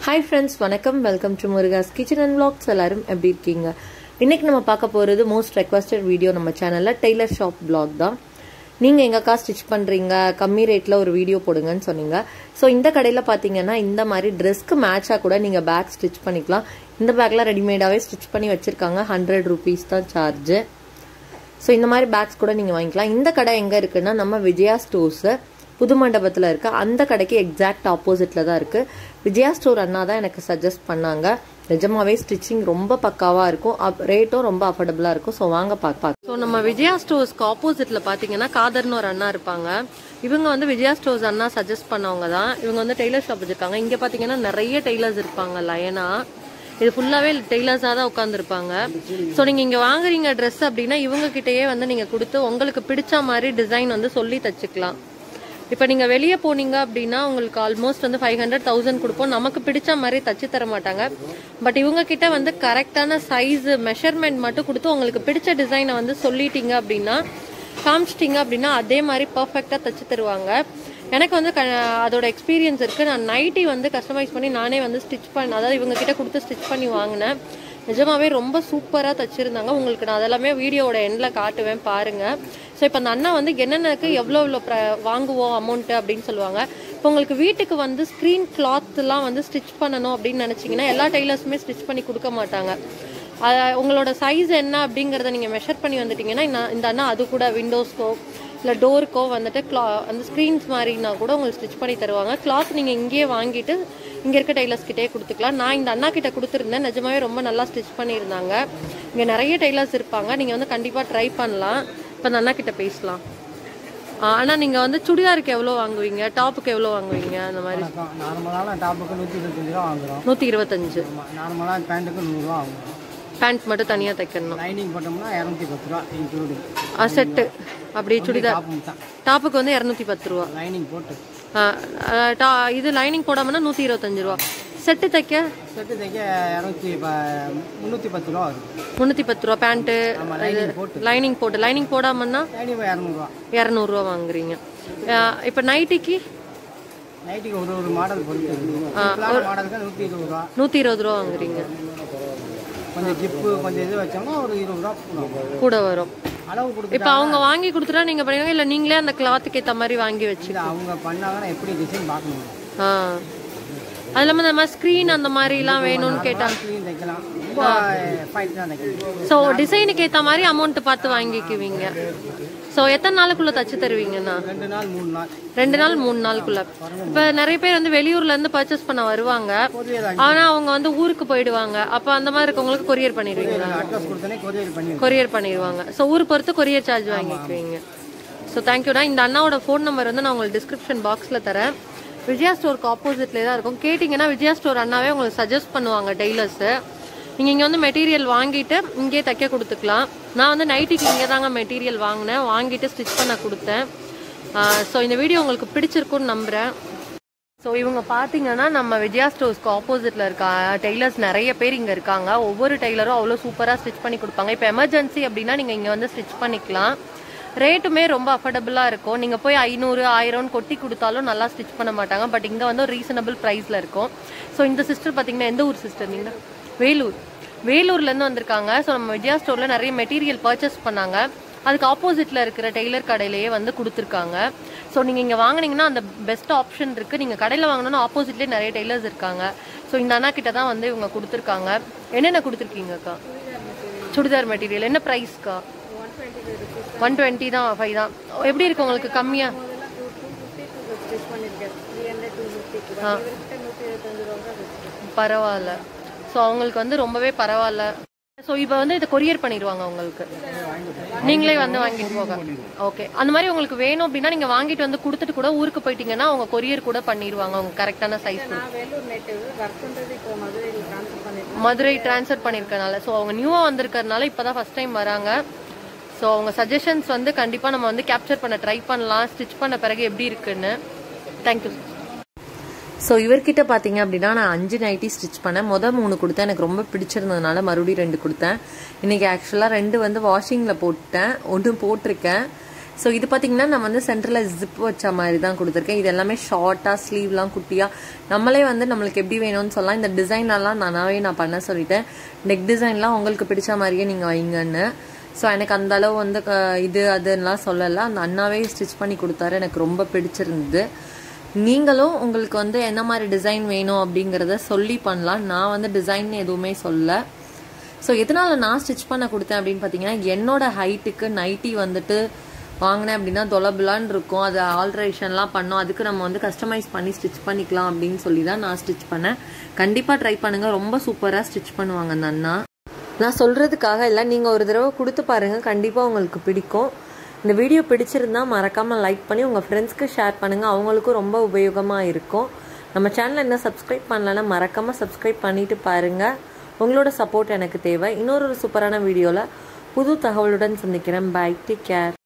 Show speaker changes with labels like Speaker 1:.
Speaker 1: Hi friends வணக்கம் welcome to Muruga's kitchen and vlogs எல்லாரும் எப்படி இருக்கீங்க இன்னைக்கு நம்ம பார்க்க போகிறது மோஸ்ட் ரெக்வஸ்டட் வீடியோ நம்ம சேனலில் டெய்லர் ஷாப் vlog தான் நீங்கள் எங்கக்கா ஸ்டிச் பண்ணுறீங்க கம்மி ரேட்டில் ஒரு வீடியோ போடுங்கன்னு சொன்னீங்க ஸோ இந்த கடையில் பார்த்தீங்கன்னா இந்த மாதிரி ட்ரெஸ்க்கு மேட்சாக கூட நீங்கள் பேக் ஸ்டிச் பண்ணிக்கலாம் இந்த பேக்லாம் ரெடிமேடாகவே ஸ்டிச் பண்ணி வச்சுருக்காங்க ஹண்ட்ரட் ருபீஸ் தான் சார்ஜு ஸோ இந்த மாதிரி பேக்ஸ் கூட நீங்கள் வாங்கிக்கலாம் இந்த கடை எங்கே இருக்குன்னா நம்ம விஜயா ஸ்டோர்ஸு புது மண்டபத்தில் இருக்க அந்த கடைக்கு எக்ஸாக்ட் ஆப்போசிட்டில் தான் இருக்குது விஜயா ஸ்டோர் அண்ணா தான் எனக்கு சஜஸ்ட் பண்ணாங்க நிஜமாவே ஸ்டிச்சிங் ரொம்ப பக்காவாக இருக்கும் ரேட்டும் ரொம்ப அஃபோர்டபுளாக இருக்கும் ஸோ வாங்க பார்க்க ஸோ நம்ம விஜயா ஸ்டோர்ஸ்க்கு ஆப்போசிட்டில் பார்த்தீங்கன்னா காதர்னு ஒரு அண்ணா இருப்பாங்க இவங்க வந்து விஜயா ஸ்டோர்ஸ் அண்ணா சஜஸ்ட் பண்ணவங்க தான் இவங்க வந்து டெய்லர் ஷாப் வச்சுருக்காங்க இங்கே பார்த்தீங்கன்னா நிறைய டெய்லர்ஸ் இருப்பாங்க லயனா இது ஃபுல்லாகவே டெய்லர்ஸாக தான் உட்காந்துருப்பாங்க ஸோ நீங்கள் இங்கே வாங்குறீங்க ட்ரெஸ் அப்படின்னா இவங்க கிட்டயே வந்து நீங்கள் கொடுத்து உங்களுக்கு பிடிச்ச மாதிரி டிசைன் வந்து சொல்லி தச்சுக்கலாம் இப்போ நீங்கள் வெளியே போனீங்க அப்படின்னா உங்களுக்கு ஆல்மோஸ்ட் வந்து ஃபைவ் ஹண்ட்ரட் தௌசண்ட் கொடுப்போம் நமக்கு பிடிச்ச மாதிரி தச்சு தர மாட்டாங்க பட் இவங்க கிட்ட வந்து கரெக்டான சைஸ் மெஷர்மெண்ட் மட்டும் கொடுத்து உங்களுக்கு பிடிச்ச டிசைனை வந்து சொல்லிட்டீங்க அப்படின்னா காமிச்சிட்டிங்க அப்படின்னா அதே மாதிரி பர்ஃபெக்டாக தச்சு தருவாங்க எனக்கு வந்து க அதோட எக்ஸ்பீரியன்ஸ் இருக்குது நான் நைட்டி வந்து கஸ்டமைஸ் பண்ணி நானே வந்து ஸ்டிச் பண்ண அதாவது இவங்க கிட்ட கொடுத்து ஸ்டிச் பண்ணி வாங்கினேன் நிஜமாவே ரொம்ப சூப்பராக தச்சிருந்தாங்க உங்களுக்கு நான் அதெல்லாமே வீடியோவோட எண்டில் காட்டுவேன் பாருங்கள் ஸோ இப்போ அந்த அண்ணா வந்து என்னென்னக்கு எவ்வளோ எவ்வளோ ப்ர வாங்குவோம் அமௌண்ட்டு அப்படின்னு சொல்லுவாங்க இப்போ உங்களுக்கு வீட்டுக்கு வந்து ஸ்க்ரீன் கிளாத்லாம் வந்து ஸ்டிச் பண்ணணும் அப்படின்னு நினச்சிங்கன்னா எல்லா டெய்லர்ஸுமே ஸ்டிச் பண்ணி கொடுக்க மாட்டாங்க அஹ் உங்களோட சைஸ் என்ன அப்படிங்கிறத நீங்கள் மெஷர் பண்ணி வந்துட்டீங்கன்னா இந்த- இந்த அண்ணா அது கூட விண்டோஸ்க்கோ இல்லை டோருக்கோ வந்துட்டு கிளா அந்த ஸ்க்ரீன்ஸ் மாதிரினா கூட உங்களுக்கு ஸ்டிச் பண்ணி தருவாங்க கிளாத் நீங்கள் இங்கேயே வாங்கிட்டு இங்கே இருக்க டெய்லர்ஸ் கிட்டே கொடுத்துக்கலாம் நான் இந்த அண்ணா கிட்ட கொடுத்துருந்தேன் நிஜமாவே ரொம்ப நல்லா ஸ்டிச் பண்ணியிருந்தாங்க இங்கே நிறைய டெய்லர்ஸ் இருப்பாங்க நீங்கள் வந்து கண்டிப்பாக ட்ரை பண்ணலாம் இப்போ அந்த அண்ணா கிட்ட பேசலாம் ஆனால் நீங்கள் வந்து சுடிதாருக்கு எவ்வளோ வாங்குவீங்க டாப்புக்கு எவ்வளோ வாங்குவீங்க அந்த மாதிரி
Speaker 2: நார்மலான டாப்புக்கு நூற்றி இருபத்தஞ்சு ரூபா வாங்குறோம்
Speaker 1: நூற்றி இருபத்தஞ்சு
Speaker 2: நார்மலான பேண்ட்டுக்கு நூறுரூவா வாங்குறோம்
Speaker 1: பேண்ட் மட்டும் தனியாக தைக்கணும்
Speaker 2: லைனிங் போட்டோம்னா இரநூத்தி பத்து ரூபா இன்க்ளூடிங்
Speaker 1: செட்டு அப்படி சுடிதார்
Speaker 2: டாப்பு தான்
Speaker 1: டாப்புக்கு வந்து இரநூத்தி பத்து ரூபா
Speaker 2: லைனிங் போட்டு
Speaker 1: ஆ, ஆ, டா- இது லைனிங் போடாமன்னா நூற்றி இருபத்தஞ்சு ரூபா செட்டு தைக்க
Speaker 2: செட்டு தைக்க இரநூத்தி ப முந்நூற்றி பத்து ரூபா வரும்
Speaker 1: முந்நூற்றி பத்து ரூபா பேண்ட்டு
Speaker 2: நம்ம லைனிங் போட்டு
Speaker 1: லைனிங் போட்டு லைனிங் போடாமன்னா
Speaker 2: லைனிங் இரநூறுவா
Speaker 1: இரநூறுவா வாங்குறீங்க ஆ, இப்போ நைட்டிக்கு
Speaker 2: நைட்டுக்கு ஒரு ஒரு மாடல் பொறுத்து சிம்பிளான மாடலுக்கு நூற்றி இருபது ரூபா
Speaker 1: நூற்றி இருபது ரூபா வாங்குறீங்க
Speaker 2: கொஞ்சம் ஜிப்பு கொஞ்சம் இது வச்சோம்னா ஒரு இருபது ரூபா போடும்.
Speaker 1: கூட வரும்
Speaker 2: அளவு கொடுத்து
Speaker 1: இப்போ அவங்க வாங்கி கொடுத்துட்டா நீங்கள் பண்ணுவீங்க இல்லை நீங்களே அந்த கிளாத்துக்கு ஏற்ற மாதிரி வாங்கி வச்சு
Speaker 2: இது அவங்க பண்ணாங்கன்னா எப்படி டிசைன் பார்க்கணும்
Speaker 1: ஆ அது இல்லாமல் இந்த மாதிரி ஸ்க்ரீன் அந்த மாதிரிலாம் வேணும்னு கேட்டாங்க
Speaker 2: க்ளீன் தைக்கலாம் ரொம்ப ஃபைட் தான் தைக்கணும்
Speaker 1: ஸோ டிசைனுக்கு ஏற்ற மாதிரி அமௌண்ட் பார்த்து வாங்கிக்குவீங்க ஸோ எத்தனை நாளுக்குள்ள தச்சு தருவீங்கண்ணா
Speaker 2: ரெண்டு நாள் மூணு நாள்
Speaker 1: ரெண்டு நாள் மூணு நாளுக்குள்ள இப்போ நிறைய பேர் வந்து வெளியூர்ல இருந்து பர்ச்சேஸ் பண்ண வருவாங்க
Speaker 2: கொரியர்
Speaker 1: ஆனா அவங்க வந்து ஊருக்கு போயிடுவாங்க அப்ப அந்த மாதிரி இருக்கவங்களுக்கு கொரியர் பண்ணிடுவீங்களா
Speaker 2: அட்ரஸ் கொடுத்தோன்னே கொரியர் பண்ணி
Speaker 1: கொரியர் பண்ணிடுவாங்க ஸோ ஊர் பொறுத்து கொரியர் சார்ஜ் வாங்கிக்குவீங்க ஸோ தேங்க்யூண்ணா இந்த அண்ணாவோட ஃபோன் நம்பர் வந்து நான் உங்களுக்கு டிஸ்கிரிப்ஷன் பாக்ஸில் தரேன் விஜயா ஸ்டோருக்கு ஆப்போசிட்லேயே தான் இருக்கும் கேட்டிங்கன்னா விஜயா ஸ்டோர் அண்ணாவே உங்களுக்கு சஜஸ்ட் பண்ணுவாங்க டெய்லர்ஸு நீங்கள் இங்கே வந்து மெட்டீரியல் வாங்கிட்டு இங்கேயே தைக்க கொடுத்துக்கலாம் நான் வந்து நைட்டிக்கு இங்கே தாங்க மெட்டீரியல் வாங்கினேன் வாங்கிட்டு ஸ்டிச் பண்ண கொடுத்தேன் ஸோ இந்த வீடியோ உங்களுக்கு பிடிச்சிருக்குன்னு நம்புகிறேன் ஸோ இவங்க பார்த்தீங்கன்னா நம்ம விஜயா ஸ்டோர்ஸ்க்கு ஆப்போசிட்டில் இருக்க டெய்லர்ஸ் நிறைய பேர் இங்கே இருக்காங்க ஒவ்வொரு டெய்லரும் அவ்வளோ சூப்பராக ஸ்டிச் பண்ணி கொடுப்பாங்க இப்போ எமர்ஜென்சி அப்படின்னா நீங்கள் இங்கே வந்து ஸ்டிச் பண்ணிக்கலாம் ரேட்டுமே ரொம்ப அஃபோர்டபுளாக இருக்கும் நீங்கள் போய் ஐநூறு ஆயிரம்னு கொட்டி கொடுத்தாலும் நல்லா ஸ்டிச் பண்ண மாட்டாங்க பட் இங்கே வந்து ஒரு ரீசனபிள் ப்ரைஸில் இருக்கும் ஸோ இந்த சிஸ்டர் பார்த்தீங்கன்னா எந்த ஊர் சிஸ்டர் நீங்கள் வேலூர் வேலூர்லேருந்து வந்திருக்காங்க ஸோ நம்ம விஜயா ஸ்டோரில் நிறைய மெட்டீரியல் பர்ச்சேஸ் பண்ணாங்க அதுக்கு ஆப்போசிட்டில் இருக்கிற டெய்லர் கடையிலேயே வந்து கொடுத்துருக்காங்க ஸோ நீங்கள் இங்கே வாங்குனீங்கன்னா அந்த பெஸ்ட் ஆப்ஷன் இருக்குது நீங்கள் கடையில் வாங்கினோன்னா ஆப்போசிட்லேயே நிறைய டெய்லர்ஸ் இருக்காங்க ஸோ இந்த அண்ணா கிட்ட தான் வந்து இவங்க கொடுத்துருக்காங்க என்னென்ன கொடுத்துருக்கீங்கக்கா சுடிதார் மெட்டீரியல் என்ன ப்ரைஸ்க்கா ஒன் டுவெண்ட்டி தான் ஃபைவ் தான் எப்படி இருக்கு உங்களுக்கு கம்மியாக ஆ பரவாயில்ல ஸோ அவங்களுக்கு வந்து ரொம்பவே பரவாயில்ல ஸோ இப்போ வந்து இதை கொரியர் பண்ணிடுவாங்க உங்களுக்கு நீங்களே வந்து வாங்கிட்டு போக ஓகே அந்த மாதிரி உங்களுக்கு வேணும் அப்படின்னா நீங்க வாங்கிட்டு வந்து கொடுத்துட்டு கூட ஊருக்கு போயிட்டீங்கன்னா அவங்க கொரியர் கூட பண்ணிடுவாங்க அவங்க கரெக்டான சைஸ் மதுரை டிரான்ஸ்ஃபர் பண்ணிருக்கனால ஸோ அவங்க நியூவா வந்திருக்கறனால இப்பதான் ஃபர்ஸ்ட் டைம் வராங்க ஸோ அவங்க சஜஷன்ஸ் வந்து கண்டிப்பா நம்ம வந்து கேப்சர் பண்ண ட்ரை பண்ணலாம் ஸ்டிச் பண்ண பிறகு எப்படி இருக்குன்னு தேங்க்யூ ஸோ இவர்கிட்ட பார்த்தீங்க அப்படின்னா நான் அஞ்சு நைட்டி ஸ்டிச் பண்ணேன் மொதல் மூணு கொடுத்தேன் எனக்கு ரொம்ப பிடிச்சிருந்ததுனால மறுபடியும் ரெண்டு கொடுத்தேன் இன்னைக்கு ஆக்சுவலாக ரெண்டு வந்து வாஷிங்கில் போட்டேன் ஒன்று போட்டிருக்கேன் ஸோ இது பார்த்தீங்கன்னா நான் வந்து சென்டரில் ஜிப் வச்ச மாதிரி தான் கொடுத்துருக்கேன் இது எல்லாமே ஷார்ட்டாக ஸ்லீவ்லாம் குட்டியாக நம்மளே வந்து நம்மளுக்கு எப்படி வேணும்னு சொல்லலாம் இந்த டிசைன்லாம் நானாவே நான் பண்ண சொல்லிட்டேன் நெக் டிசைன்லாம் உங்களுக்கு பிடிச்ச மாதிரியே நீங்கள் வைங்கன்னு ஸோ எனக்கு அந்த அளவு வந்து க- இது அதுன்னெலாம் சொல்லலை அந்த அண்ணாவே ஸ்டிச் பண்ணி கொடுத்தாரு எனக்கு ரொம்ப பிடிச்சிருந்தது நீங்களும் உங்களுக்கு வந்து என்ன மாதிரி டிசைன் வேணும் அப்படிங்கிறத சொல்லி பண்ணலாம் நான் வந்து டிசைன் எதுவுமே சொல்ல ஸோ எதனால நான் ஸ்டிச் பண்ண கொடுத்தேன் அப்படின்னு பார்த்தீங்கன்னா என்னோட ஹைட்டுக்கு நைட்டி வந்துட்டு வாங்கினேன் அப்படின்னா தொலபுலான்னு இருக்கும் அது ஆல்ட்ரேஷன்லாம் பண்ணோம் அதுக்கு நம்ம வந்து கஸ்டமைஸ் பண்ணி ஸ்டிச் பண்ணிக்கலாம் அப்படின்னு சொல்லி தான் நான் ஸ்டிச் பண்ணேன் கண்டிப்பாக ட்ரை பண்ணுங்க ரொம்ப சூப்பராக ஸ்டிச் பண்ணுவாங்க அந்த அண்ணா நான் சொல்கிறதுக்காக இல்லை நீங்கள் ஒரு தடவை கொடுத்து பாருங்கள் கண்டிப்பாக உங்களுக்கு பிடிக்கும் இந்த வீடியோ பிடிச்சிருந்தா மறக்காமல் லைக் பண்ணி உங்கள் ஃப்ரெண்ட்ஸ்க்கு ஷேர் பண்ணுங்கள் அவங்களுக்கும் ரொம்ப உபயோகமாக இருக்கும் நம்ம சேனலை என்ன சப்ஸ்கிரைப் பண்ணலன்னா மறக்காமல் சப்ஸ்கிரைப் பண்ணிட்டு பாருங்கள் உங்களோட சப்போர்ட் எனக்கு தேவை இன்னொரு ஒரு சூப்பரான வீடியோவில் புது தகவலுடன் சந்திக்கிறேன் பை டேக் கேர்